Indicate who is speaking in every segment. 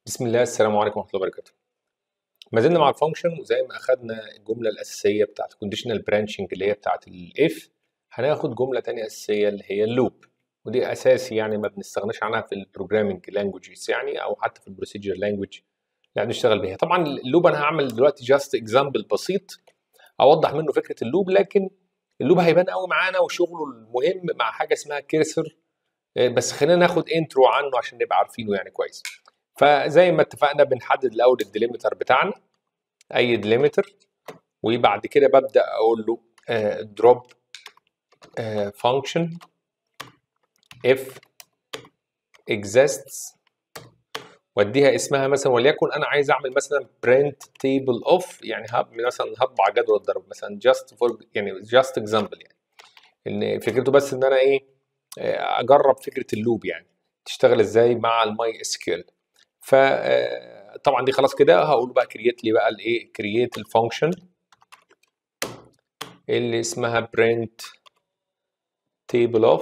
Speaker 1: بسم الله السلام عليكم ورحمه الله وبركاته ما زلنا مع الفانكشن وزي ما اخدنا الجمله الاساسيه بتاعت الكونديشنال برانشنج اللي هي بتاعت الاف هناخد جمله تانية اساسيه اللي هي اللوب ودي اساسي يعني ما بنستغناش عنها في البروجرامينج لانجوجز يعني او حتى في البروسيجر لانجوج اللي بنشتغل بيها طبعا اللوب انا هعمل دلوقتي جاست اكزامبل بسيط اوضح منه فكره اللوب لكن اللوب هيبان قوي معانا وشغله المهم مع حاجه اسمها كيرسر بس خلينا ناخد انترو عنه عشان نبقى عارفينه يعني كويس فزي ما اتفقنا بنحدد الاول الديليمتر بتاعنا اي ديليمتر وبعد كده ببدا اقول له دروب فانكشن if exists واديها اسمها مثلا وليكن انا عايز اعمل مثلا print table of يعني هب مثلا هطبع جدول الضرب مثلا just for يعني just example يعني ان فكرته بس ان انا ايه اجرب فكره اللوب يعني تشتغل ازاي مع الماي اس كيو فطبعا دي خلاص كده هقول بقى كرييت لي بقى الايه كرييت الفانكشن اللي اسمها print table of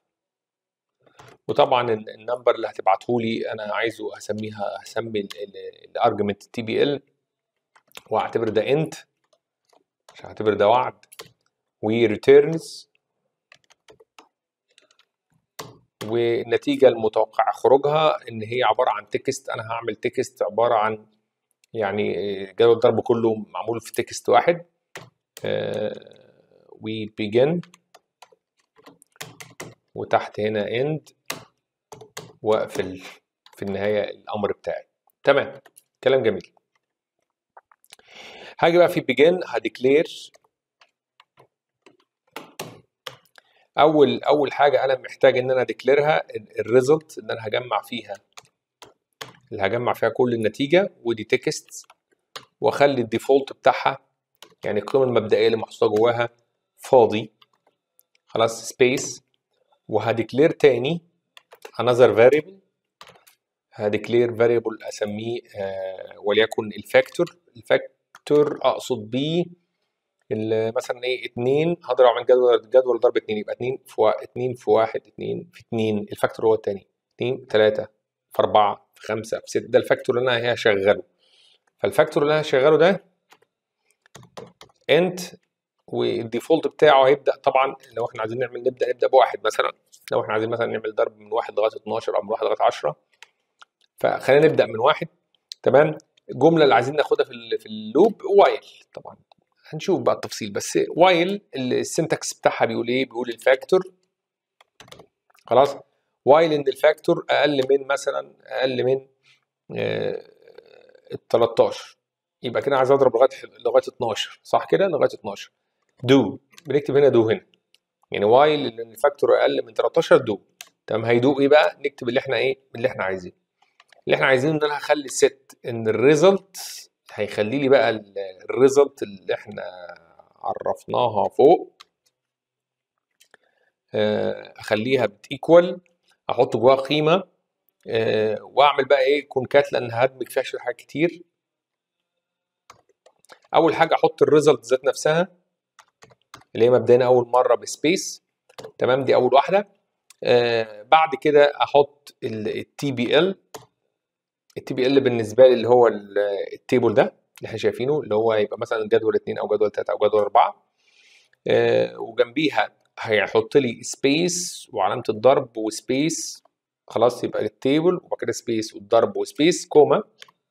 Speaker 1: وطبعا النمبر اللي هتبعته لي انا عايزه هسميها هسمي الارجمنت تي بي ال واعتبر ده انت مش هعتبر ده وعد وريتيرنز والنتيجه المتوقع خروجها ان هي عباره عن تكست انا هعمل تكست عباره عن يعني جدول الضرب كله معمول في تكست واحد وي بيجن وتحت هنا end واقفل في النهايه الامر بتاعي تمام كلام جميل هاجي بقى في begin هديكلير اول اول حاجه انا محتاج ان انا اديكليرها الريزلت اللي انا هجمع فيها اللي هجمع فيها كل النتيجه ودي تكست واخلي الديفولت بتاعها يعني القيمه المبدئيه اللي محطوطه جواها فاضي خلاص سبيس وهديكلير تاني another variable هديكلير variable اسميه آه وليكن الفاكتور الفاكتور اقصد بيه مثلا ايه 2 هضرب من جدول جدول ضرب 2 يبقى 2 في 2 في 1 2 في 2 الفاكتور هو الثاني 2 3 في 4 في 5 في 6 ده الفاكتور اللي انا هشغله فالفاكتور اللي انا هشغله ده انت والديفولت بتاعه هيبدا طبعا لو احنا عايزين نعمل نبدا نبدا بواحد مثلا لو احنا عايزين مثلا نعمل ضرب من واحد لغايه 12 او من واحد لغايه 10 فخلينا نبدا من واحد تمام الجمله اللي عايزين ناخدها في في اللوب وايل طبعا هنشوف بقى التفصيل بس وايل السنتكس بتاعها بيقول ايه بيقول الفاكتور خلاص وايل ان الفاكتور اقل من مثلا اقل من ال 13 يبقى كده عايز اضرب لغايه لغايه 12 صح كده لغايه 12 دو بنكتب هنا دو هنا يعني وايل ان الفاكتور اقل من 13 دو تمام هيدو ايه بقى نكتب اللي احنا ايه اللي احنا عايزينه اللي احنا عايزينه ان انا هخلي الست ان الريزلت هيخلي لي بقى الريزلت اللي احنا عرفناها فوق اخليها بتيكوال احط جواها قيمه واعمل بقى ايه كونكات لان هدمج فيها حاجات كتير اول حاجه احط الريزلت ذات نفسها اللي هي مبدئيا اول مره بسبيس تمام دي اول واحده آه بعد كده احط التي بي ال التي بي ال بالنسبه لي اللي هو التيبل ده اللي احنا شايفينه اللي هو هيبقى مثلا جدول 2 او جدول 3 او جدول 4 آه وجنبيها هيحط لي سبيس وعلامه الضرب وسبيس خلاص يبقى التيبل وبعد كده سبيس والضرب وسبيس كوما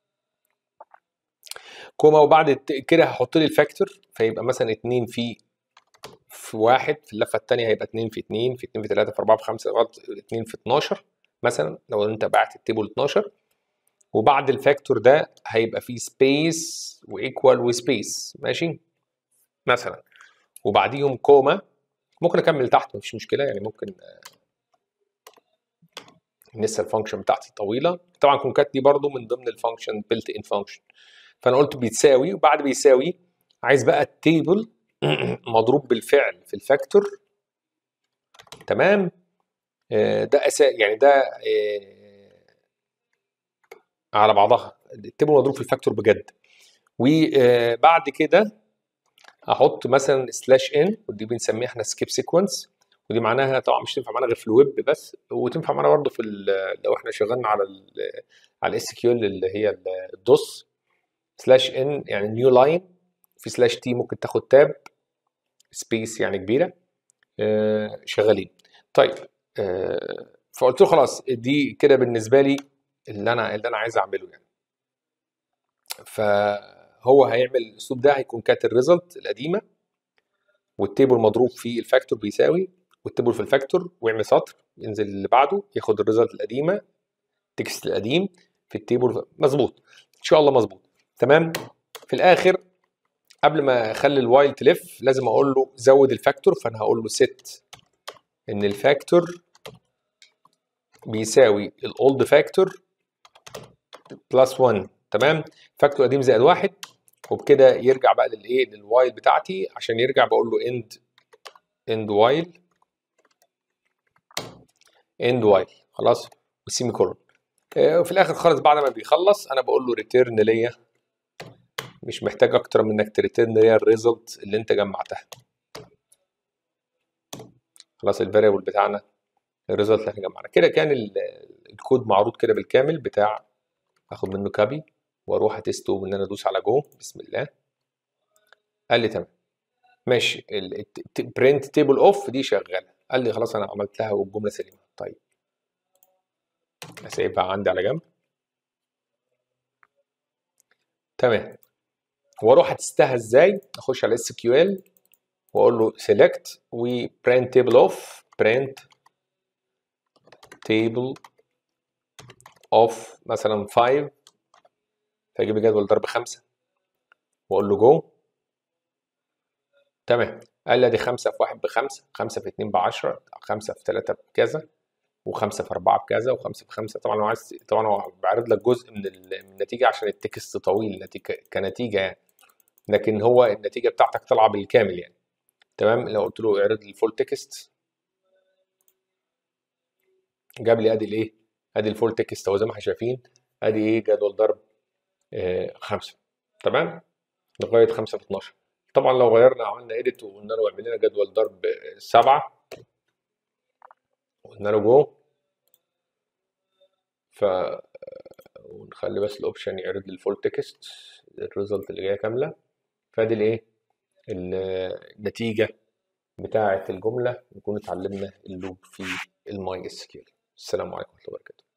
Speaker 1: كوما وبعد كده هحط لي الفاكتور فيبقى مثلا 2 في في واحد في اللفه الثانيه هيبقى 2 في 2 في 2 في 3 في 4 في 5 لغايه 2 في 12 مثلا لو انت بعت التيبل 12 وبعد الفاكتور ده هيبقى فيه سبيس وايكوال وسبيس ماشي مثلا وبعديهم كوما ممكن اكمل تحت مفيش مشكله يعني ممكن لسه الفانكشن بتاعتي طويله طبعا كونكات دي برضو من ضمن الفانكشن بيلت ان فانكشن فانا قلت بيتساوي وبعد بيساوي عايز بقى التيبل مضروب بالفعل في الفاكتور تمام ده اساس يعني ده على بعضها التيبل مضروب في الفاكتور بجد وبعد كده احط مثلا سلاش ان ودي بنسميها احنا سكيب سيكونس ودي معناها طبعا مش تنفع معانا غير في الويب بس وتنفع معانا برضه في ال- لو احنا شغلنا على ال على الاس كيو ال اللي هي ال- الدوس سلاش ان يعني نيو لاين في سلاش تي ممكن تاخد تاب سبيس يعني كبيره آه، شغالين طيب آه، فقلت له خلاص دي كده بالنسبه لي اللي انا اللي انا عايز اعمله يعني فهو هيعمل الاسلوب ده هيكون كات الريزلت القديمه والتيبل مضروب في الفاكتور بيساوي والتيبل في الفاكتور ويعمل سطر ينزل اللي بعده ياخد الريزلت القديمه التكست القديم في التيبل مظبوط ان شاء الله مظبوط تمام في الاخر قبل ما اخلي الوايل تلف لازم اقول له زود الفاكتور فانا هقول له ست ان الفاكتور بيساوي الاولد فاكتور بلس 1 تمام فاكتور قديم زائد واحد وبكده يرجع بقى للايه للوايل بتاعتي عشان يرجع بقول له اند اند وايل اند وايل خلاص والسيمي كولون آه، وفي الاخر خالص بعد ما بيخلص انا بقول له ريتيرن ليا مش محتاج اكتر من انك تريتيرن ليا الريزلت اللي انت جمعتها خلاص الفاريبل بتاعنا الريزلت اللي احنا جمعناه كده كان ال- الكود معروض كده بالكامل بتاع اخد منه كابي واروح اتسته ان انا ادوس على جو بسم الله قال لي تمام ماشي برنت تيبل اوف دي شغاله قال لي خلاص انا عملت لها والجمله سليمه طيب اسيبها عندي على جنب تمام واروح اتستها ازاي اخش على اس كيو ال واقول له سيلكت وبرنت تيبل اوف برنت تيبل اوف مثلا 5 فاجيب لي جدول ضرب خمسة واقول له جو تمام قال لي ادي خمسة في واحد بخمسة خمسة في اتنين بعشرة خمسة في تلاتة بكذا وخمسة في أربعة بكذا وخمسة في خمسة طبعا لو عايز طبعا هو بعرض لك جزء من ال- من النتيجة عشان التكست طويل نتيجة كنتيجة يعني لكن هو النتيجة بتاعتك طالعة بالكامل يعني تمام لو قلت له اعرض لي الفول تكست جاب لي ادي الايه ادي الفول تكست اهو زي ما احنا شايفين ادي ايه جدول ضرب آه خمسة تمام لغاية خمسة في 12 طبعا لو غيرنا عملنا ايديت وقلنا له اعمل لنا جدول ضرب آه، سبعة قلنا له جو ف ونخلي بس الاوبشن يعرض لي الفول تكست الريزلت اللي جايه كامله فادي الايه ال- النتيجه بتاعه الجمله نكون اتعلمنا اللوب في الماي اس كيو السلام عليكم ورحمه الله وبركاته